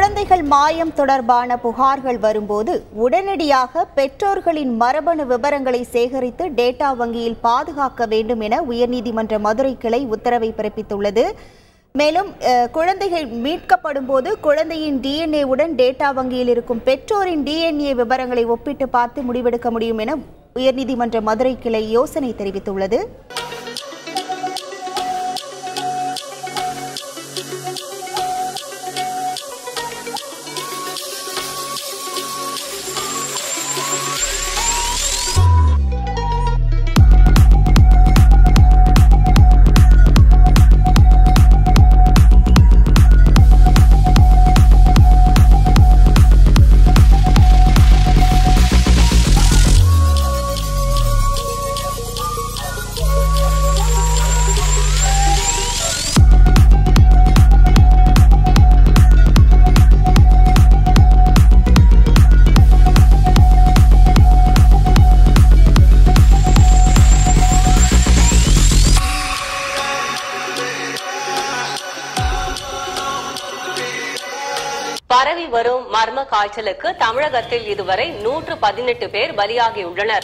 குழந்தைகள் மாயம் தொடர்பான புகார்கள் வரும்போது உடனடியாக பெற்றோர்களின் மரபணு விவரங்களை சேகரித்து டேட்டா வங்கியில் பாதுகாக்க வேண்டும் என உயர்நீதிமன்ற மதுரை கிளை உத்தரவை பிறப்பித்துள்ளது மேலும் அஹ், குழந்தைகள் மீட்கப்படும் போது குழந்தையின் டிஎன்ஏ உடன் டேட்டா வங்கியில் இருக்கும் பெற்றோரின் டிஎன்ஏ விவரங்களை ஒப்பிட்டு பார்த்து முடிவெடுக்க முடியும் என உயர்நீதிமன்ற மதுரை கிளை யோசனை தெரிவித்துள்ளது பரவி வரும் மர்ம காய்ச்சலுக்கு தமிழகத்தில் இதுவரை நூற்று பதினெட்டு பேர் பலியாகியுள்ளனர்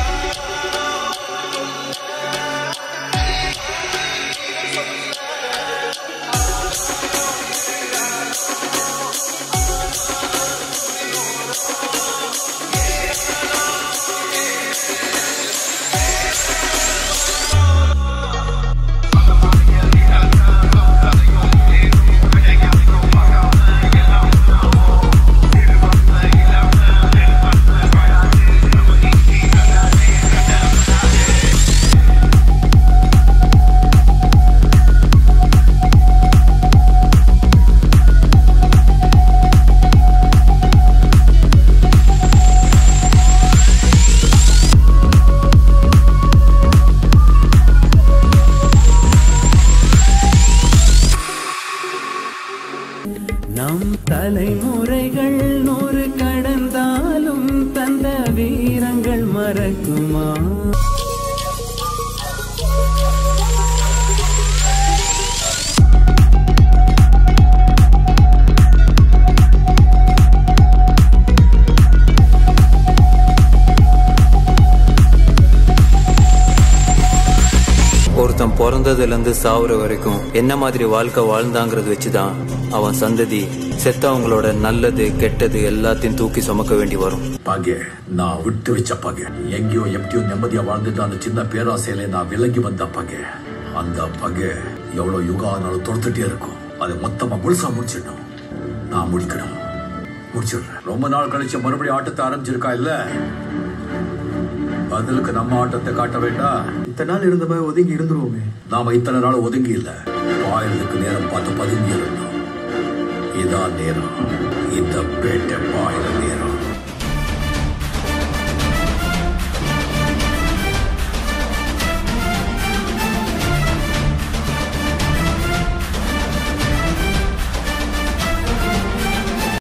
நம் தலைமுறைகள் நூறு கடந்தாலும் தந்த வீரங்கள் மறக்குமா ஒருத்தன் பிறந்ததுலேருந்து சாவுற வரைக்கும் என்ன மாதிரி வாழ்க்கை வாழ்ந்தாங்கிறது வச்சுதான் அவன் சந்ததி செத்தவங்களோட நல்லது கெட்டது எல்லாத்தையும் தூக்கி சுமக்க வேண்டி வரும் பகை நான் விட்டு வச்ச பகை எங்கேயோ எப்படியோ நிம்மதியா வாழ்ந்துட்டு அந்த சின்ன பேராசையில நான் விலகி வந்த பகை அந்த பகை எவ்வளவு யுகம் ஆனாலும் தொடுத்துட்டே இருக்கும் அதை மொத்தமா முழுசா முடிச்சிடணும் நான் முடிக்கணும் முடிச்சிடுறேன் ரொம்ப நாள் கழிச்சு மறுபடியும் ஆட்டத்தை ஆரம்பிச்சிருக்கா இல்ல பதிலுக்கு நம்ம ஆட்டத்தை காட்ட வேண்டாம் இத்தனை நாள் இருந்த மாதிரி ஒதுங்கி இருந்துருவோமே நாம இத்தனை நாள் ஒதுங்கி இல்ல பாயறதுக்கு நேரம் பார்த்து பதுங்கி இருந்தோம் இதான் நேரம் இந்த பேட்டை பாயிர நேரம்